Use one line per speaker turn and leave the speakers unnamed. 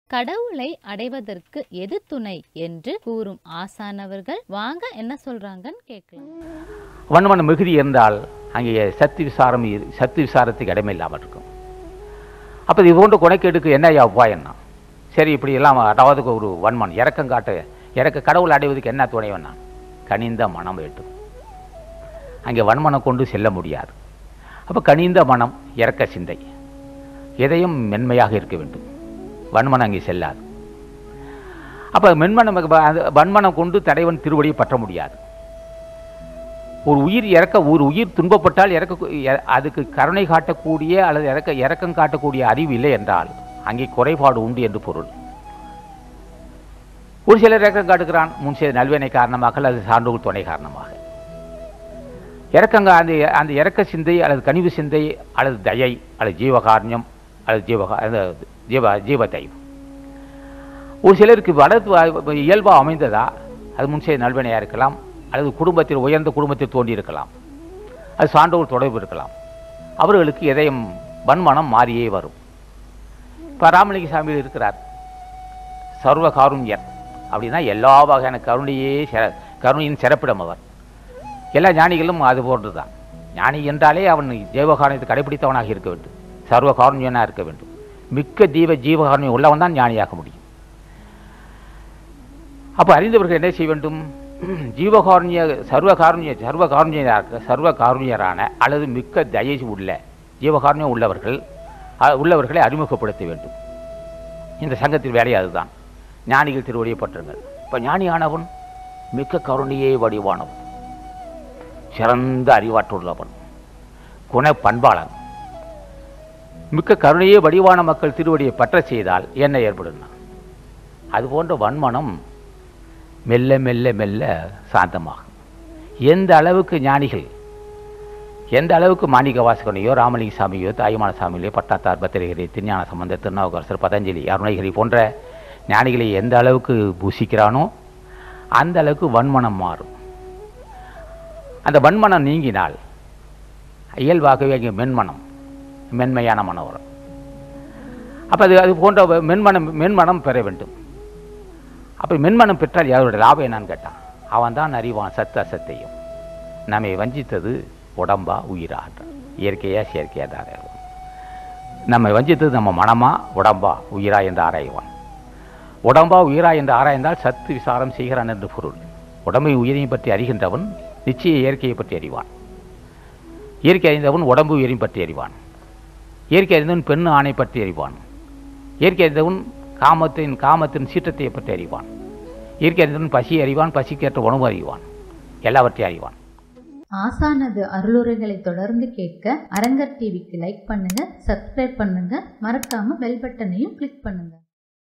கடவுளை அடைவதற்கு எது துணை என்று கூறும் ஆசானவர்கள் வாங்க என்ன சொல்றாங்கன்னு கேட்கலாம்
வன்மன மிகுதி இருந்தால் அங்கே சத்து விசாரம் இரு- சத்து விசாரத்துக்கு இடமே இல்லாமல் இருக்கும் அப்போ இது போன்ற குணக்கேடுக்கு என்ன ஐயா உபாயம்னா சரி இப்படி எல்லாம் அதாவது ஒரு வன்மன் இறக்கம் காட்ட இறக்க கடவுள் அடைவதற்கு என்ன துணை வேணா கனிந்த மனம் வேண்டும் அங்கே வன்மனம் கொண்டு செல்ல முடியாது அப்போ கனிந்த மனம் இறக்க சிந்தை எதையும் மென்மையாக இருக்க வேண்டும் வன்மனம் அங்கே செல்லாது அப்போ மென்மனம் அது வன்மனம் கொண்டு தடைவன் திருவடியை பற்ற முடியாது ஒரு உயிர் இறக்க ஒரு உயிர் துன்பப்பட்டால் இறக்க இற- அதுக்கு கருணை காட்டக்கூடிய அல்லது இறக்க இறக்கம் காட்டக்கூடிய அறிவு இல்லை என்றால் அங்கே குறைபாடு உண்டு என்று பொருள் ஒரு சிலர் இறக்கம் காட்டுகிறான் முன் செய்த நல்வினை காரணமாக அல்லது சான்றோர் துணை காரணமாக இறக்கங்க அந்த அந்த இறக்க சிந்தை அல்லது கனிவு சிந்தை அல்லது தயை அல்லது ஜீவகாரண்யம் அல்லது ஜீவகா அந்த ஜீவ ஜீவ தயவு ஒரு சிலருக்கு வளர்த்து இயல்பாக அமைந்ததா அது முன் செய்த நல்வினையாக இருக்கலாம் அல்லது குடும்பத்தில் உயர்ந்த குடும்பத்தில் தோன்றி இருக்கலாம் அது சான்றோர் தொடர்பு இருக்கலாம் அவர்களுக்கு இதயம் வன்மனம் மாறியே வரும் இப்போ ராமலிங்க சாமியில் இருக்கிறார் சர்வ காருண்யர் அப்படின்னா எல்லா வகையான கருணையே சிற கருணையின் சிறப்பிடம் அவர் எல்லா ஞானிகளும் அது போன்று தான் ஞானி என்றாலே அவன் ஜீவகாரணத்தை கடைபிடித்தவனாக இருக்க வேண்டும் சர்வ காருண்யனாக இருக்க வேண்டும் மிக்க ஜீவ ஜீவகாருண்யம் உள்ளவன் தான் ஞானியாக முடியும் அப்போ அறிந்தவர்கள் என்ன செய்ய வேண்டும் ஜீவகாருண்ய சர்வ காருண்ய சர்வ காருண்யராக சர்வ காருண்யரான அல்லது மிக்க தயை உள்ள ஜீவகாருண்யம் உள்ளவர்கள் அ- உள்ளவர்களை அறிமுகப்படுத்த வேண்டும் இந்த சங்கத்தின் வேலை அதுதான் ஞானிகள் திருவடியை பற்றுங்கள் இப்போ ஞானியானவன் மிக்க கருணையே வடிவானவன் சிறந்த அறிவாற்றுள்ளவன் குண பண்பாளன் மிக்க கருணையே வடிவான மக்கள் திருவடியை பற்ற செய்தால் என்ன ஏற்படும்னா அது போன்ற வன்மனம் மெல்ல மெல்ல மெல்ல சாந்தமாகும் எந்த அளவுக்கு ஞானிகள் எந்த அளவுக்கு மாணிக்க வாசகனையோ ராமலிங்க சாமியோ தாயுமான சாமியோ பட்டாத்தார் பத்திரகிரி திருஞான சம்பந்த திருநாவுக்கரசர் பதஞ்சலி அருணகிரி போன்ற ஞானிகளை எந்த அளவுக்கு பூசிக்கிறானோ அந்த அளவுக்கு வன்மனம் மாறும் அந்த வன்மனம் நீங்கினால் இயல்பாகவே அங்கே மென்மனம் மென்மையான மனம் வரும் அப்போ அது அது போன்ற வ- மென்மனம் மென்மனம் பெற வேண்டும் அப்போ மென்மனம் பெற்றால் யாருடைய லாபம் என்னன்னு கேட்டான் அவன் தான் அறிவான் சத்து அசத்தையும் நம்மை வஞ்சித்தது உடம்பா உயிரான்றான் இயற்கையா செயற்கையா தான் அறிவான் நம்மை வஞ்சித்தது நம்ம மனமா உடம்பா உயிரா என்று ஆராய்வான் உடம்பா உயிரா என்று ஆராய்ந்தால் சத்து விசாரம் செய்கிறான் என்று பொருள் உடம்பை உயிரையும் பற்றி அறிகின்றவன் நிச்சய இயற்கையை பற்றி அறிவான் இயற்கை அறிந்தவன் உடம்பு உயிரையும் பற்றி அறிவான் இயற்கை அறிந்தவன் பெண் ஆணை பற்றி அறிவான் இயற்கை அறிந்தவன் காமத்தின் காமத்தின் சீற்றத்தை பற்றி அறிவான் இயற்கை அறிந்தவன் பசி அறிவான் பசிக்கேற்ற உணவு அறிவான் எல்லாவற்றையும் அறிவான்
ஆசானது அருளுரைகளை தொடர்ந்து கேட்க அரங்கர் டிவிக்கு லைக் பண்ணுங்க சப்ஸ்கிரைப் பண்ணுங்க மறக்காம பெல் பட்டனையும் கிளிக் பண்ணுங்க